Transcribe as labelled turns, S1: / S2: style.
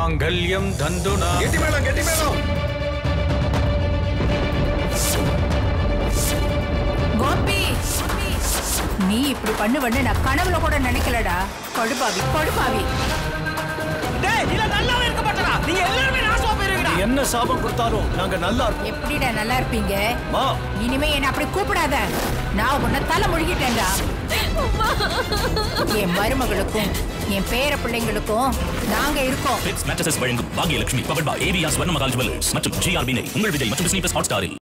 S1: மாங்கல்யம் தந்துனா
S2: கெட்டி மேளம் கெட்டி மேளம்
S3: கோபி நீ இப்படி பண்ணுவன்னு நான் கனவுல கூட நினைக்கலடா கொடுப்பாவி கொடுப்பாவி
S4: என்ன சாபம் கொடுத்தாலும் நாங்க நல்லா இருப்போம்
S3: எப்படிடா நல்லா இருப்பீங்க
S4: மா
S3: இனிமே என்ன அப்படி கூப்பிடாத நான் உன்னை தலை முழுகிட்டேன்டா என் மருமகளுக்கும் என் பேர பிள்ளைங்களுக்கும் நாங்க இருக்கோம்
S5: பிரிட்ஸ் மேட்ரஸஸ் வழங்கும் Bhagyalakshmi powered by AVR Swarna Mahal jewellers மற்றும் ஜிஆர்பி உங்கள் விஜய் மற்றும் டிஸ்னி பிளஸ் ஹாட் ஸ்டாரில்